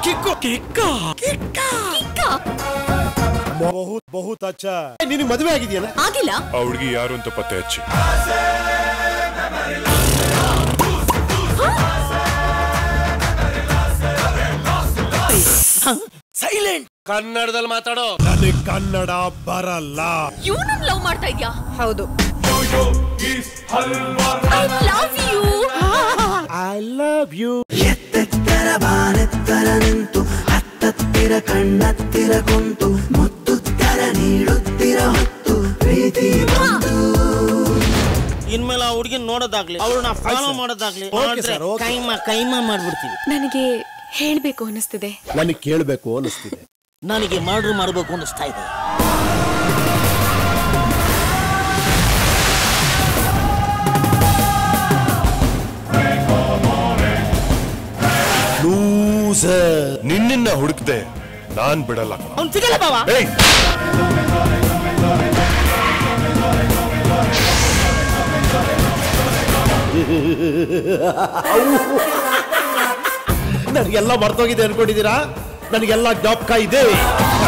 Kick ಕಿಕ್ಕ ಕಿಕ್ಕ ಬಹುತ್ ಬಹುತ್ ಅಚ್ಚ ನಿನಗೆ ಮದುವೆ ಆಗಿದೆಯಲ್ಲ ಆಗಿಲ್ಲ ಆ ಹುಡುಗಿ ಯಾರು ಅಂತ ಪತ್ತೆ ಹಚ್ಚಿ ಸೈಲೆಂಟ್ ಕನ್ನಡದಲ್ಲಿ ಮಾತಾಡೋ ನನಗೆ ಕನ್ನಡ ಬರಲ್ಲ ಇವನು ಲವ್ ಮಾಡ್ತಾ ಇದ್ಯಾ ಹೌದು I love you I love you ಎತ್ತೆತ್ತರ ಬಾನೆತ್ತರ ನಿಂತು ಹತ್ತತ್ತಿರ ಕಣ್ಣತ್ತಿರ ಕುಂತು ಮುತ್ತುತ್ತರ ನೀಡುತ್ತಿರ ಹೊತ್ತು ಪ್ರೀತಿ ಬಂತು ಇನ್ಮೇಲೆ ಆ ಹುಡುಗಿನ ನೋಡೋದಾಗ್ಲಿ ಅವ್ರನ್ನ ಫಾಲೋ ಮಾಡೋದಾಗ್ಲಿ Okay, ನೋಡಿದ್ರೆ sir, okay. ಕೈಮ ಕೈಮ ಮಾಡ್ಬಿಡ್ತೀವಿ ನನಗೆ ಹೇಳ್ಬೇಕು ಅನಿಸ್ತಿದೆ ನನಗೆ ಕೇಳಬೇಕು ಅನಿಸ್ತಿದೆ ನನಗೆ ಮರ್ಡರ್ ಮಾಡಬೇಕು ಅನಿಸ್ತಾ ಇದೆ ಲೂಸರ್ ನಿನ್ನ ಹುಡುಕ್ದೆ ನಾನ್ ಬಿಡಲ್ಲ ಅವ್ನು ಸಿಗಲ್ಲ ಬಾವ ಏಯ್ ನನಗೆಲ್ಲ ಮರ್ತೋಗಿದೆ ಅನ್ಕೊಂಡಿದ್ದೀರಾ ನನಗೆಲ್ಲ ಜ್ಞಾಪಕ ಇದೆ